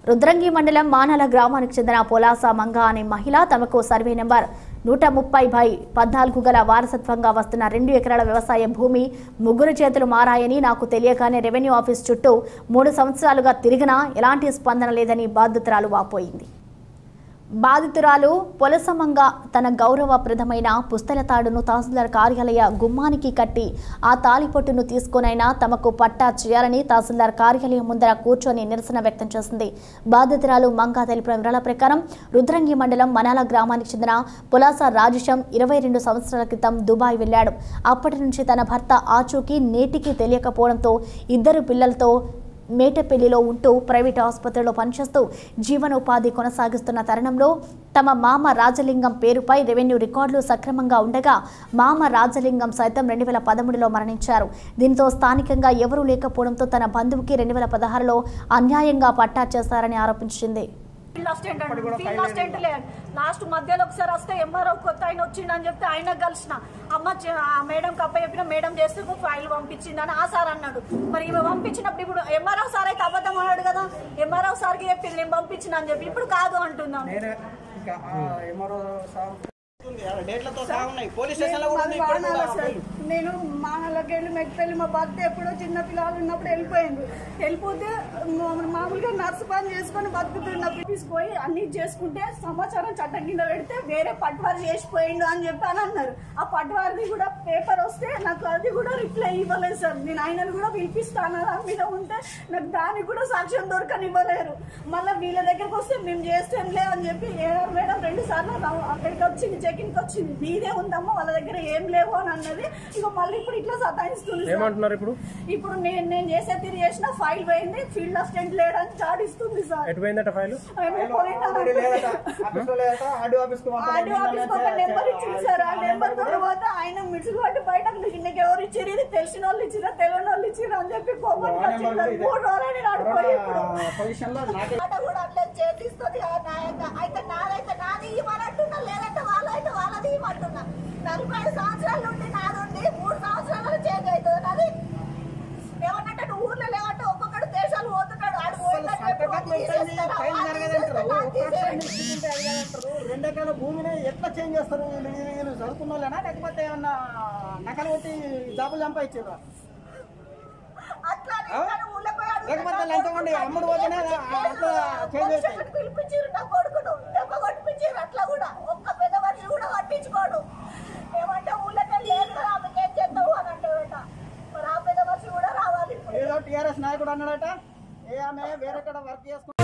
రుద్రంగి మండలం మానల గ్రామానికి చెందిన పొలాస మంగ అనే మహిళ తమకు సర్వే నెంబర్ నూట ముప్పై బై పద్నాలుగు గల వారసత్వంగా వస్తున్న రెండు ఎకరాల వ్యవసాయ భూమి ముగ్గురు చేతులు మారాయని నాకు తెలియగానే రెవెన్యూ ఆఫీస్ చుట్టూ మూడు సంవత్సరాలుగా తిరిగినా ఎలాంటి స్పందన లేదని బాధితురాలు వాపోయింది బాధితురాలు పొలసమంగా తన గౌరవప్రదమైన పుస్తల తాడును తహసీల్దార్ కార్యాలయ గుమ్మానికి కట్టి ఆ తాలిపొట్టును తీసుకొనైనా తమకు పట్టా చేయాలని తహసీల్దార్ కార్యాలయం ముందర కూర్చొని నిరసన వ్యక్తం చేసింది బాధితురాలు మంగా తెలిపిన వివరాల ప్రకారం రుద్రంగి మండలం మనాల గ్రామానికి చెందిన పులాస రాజేశం ఇరవై రెండు సంవత్సరాల క్రితం దుబాయ్ వెళ్ళాడు అప్పటి నుంచి తన భర్త ఆచూకీ నేటికి తెలియకపోవడంతో ఇద్దరు పిల్లలతో మేటపల్లిలో ఉంటూ ప్రైవేట్ ఆసుపత్రిలో పనిచేస్తూ జీవనోపాధి కొనసాగిస్తున్న తరుణంలో తమ మామ రాజలింగం పేరుపై రెవెన్యూ రికార్డులు సక్రమంగా ఉండగా మామ రాజలింగం సైతం రెండు వేల పదమూడులో మరణించారు దీంతో స్థానికంగా ఎవరూ లేకపోవడంతో తన బంధువుకి రెండు వేల పదహారులో అన్యాయంగా పట్టా చేశారని ఆరోపించింది ఫీల్డ్ అసిస్టెంట్ అండి ఫీల్డ్ అసిస్టెంట్ లేదు లాస్ట్ మధ్యలో ఒకసారి వస్తే ఎంఆర్ఓ కొత్త ఆయన వచ్చిండని చెప్తే ఆయన కలిసిన అమ్మ చే- ఆ మేడం కప్ప చెప్పిన మేడం చేస్తే ఒక ఫైల్ పంపించిందని ఆ సార్ అన్నాడు మరి ఈమె పంపించినప్పుడు ఇప్పుడు ఎంఆర్ఓ సార్ అయితే అబద్ధం అన్నాడు కదా ఎంఆర్ఓ సార్కి చెప్పింది నేను పంపించిన అని చెప్పి ఇప్పుడు కాదు అంటున్నాం నేనే ఇంకా ఎంఆర్ఓ సార్ డేట్లతో సహా ఉన్నాయి పోలీస్ స్టేషన్లో కూడా ఉంది ఇక్కడ వాహనాల కూడా సార్. నేను మానలకి వెళ్ళి మెట్టిపల్లి మా భర్త ఎప్పుడో చిన్న పిల్లలు ఉన్నప్పుడు వెళ్ళిపోయింది వెళ్ళిపోతే మా- మామూలుగా నర్సు పని చేసుకొని బతుకుతున్న తీసుకుపోయి అన్ని చేసుకుంటే సమాచారం చట్టం కింద పెడితే వేరే పట్వారి చేసిపోయిండు అని చెప్పి అని అన్నారు ఆ పట్వారిది కూడా పేపర్ వస్తే నాకు అది కూడా రిప్లై ఇవ్వలేదు సార్ నేను ఆయనను కూడా పిలిపిస్తాను దాని మీద ఉంటే నాకు దానికి కూడా సాక్ష్యం దొరకనివ్వలేరు మళ్ళీ వీళ్ళ దగ్గరకు వస్తే మేము చేస్తాం లే అని చెప్పి ఏఆర్ మేడం రెండు సార్లు రా- అక్కడికి వచ్చింది చెకింగ్కి వచ్చింది మీదే ఉందమ్మా వాళ్ళ దగ్గర ఏం లేవు అని అన్నది ఇక మళ్ళీ ఇప్పుడు ఇట్లా సతాయిస్తుంది సార్. ఏమంటున్నారు ఇప్పుడు ఇప్పుడు నేను నేను చేసే తిరిగి చేసిన ఫైల్ పోయింది ఫీల్డ్ అసిస్టెంట్ లేడని చాటిస్తుంది సార్ ఎటు పోయిందట ఫైలు ఏమో పోయిందా? ఆల్రెడీ లేదట ఆఫీస్లో లేదట ఆడియో ఆఫీస్కి ఆడియో ఆఫీస్ ఒక నెంబర్ ఇచ్చింది సార్ ఆ నెంబర్ తర్వాత ఆయన మిడ్స్ పట్టి బయట నీకు ఎవరు ఇచ్చారు ఇది తెలిసిన వాళ్ళు ఇచ్చిరా తెలియని వాళ్ళు ఇచ్చిరా అని చెప్పి కోపం వచ్చింది మూడు రోజులు ఆడిపోయి ఇప్పుడు పొజిషన్లో నాకే ఆట కూడా అట్లే చేతిస్తుంది ఆ నాయక అయితే నాదైతే నాది ఇవ్వనంటున్నా లేదంటే వాళ్ళైతే వాళ్ళది ఇవ్వమంటున్నా నలభై ఐదు సంవత్సరాల నుండి నాదుండి మూడు సంవత్సరాలు చేంజ్ అవుతుంది నాది ఏమన్నట్టు నువ్వు ఊర్లో లేవంటే ఒక్కొక్కడు దేశాలు పోతున్నాడు ఆడు పోయిందని చెప్పి వాళ్ళు తీసేస్తారు. ఫైల్ వాళ్ళు జరగదంటారు తీసేస్తారు, నాకు ఒక్కసారి తీసేయండి. తీసుకుంటే అది కాదంటారు రెండు ఎకరాల భూమిని ఎట్లా చేంజ్ చేస్తారు వీళ్ళు వీళ్ళు చదువుకున్న వాళ్ళేనా లేకపోతే ఏమన్నా నకలు కొట్టి జాబులు సంపాదించారు అట్లా అని ఆ? ఇట్లా ఊళ్ళో పోయి అడుగుతున్నా. లేకపోతే లంచగొండి అమ్ముడు పోతేనే అట్లా చేంజ్ అవుతాయి పోలీసులకు పిలిపించారు నా కొడుకును దెబ్బ కొట్టిపించారు అట్లా కూడా ఒక్క పెద్ద మనిషి కూడా పట్టించుకోడు ఏమంటే ఊళ్ళకే లేదు కదా ఆమెకి ఏం చేస్తావు అని అంటాడట మరి ఆ పెద్ద మనిషి కూడా రావాలి ఇప్పుడు ఏదో టీఆర్ఎస్ నాయకుడు అన్నాడట ఏ ఆమె వేరే వర్క్ చేసుకుంటే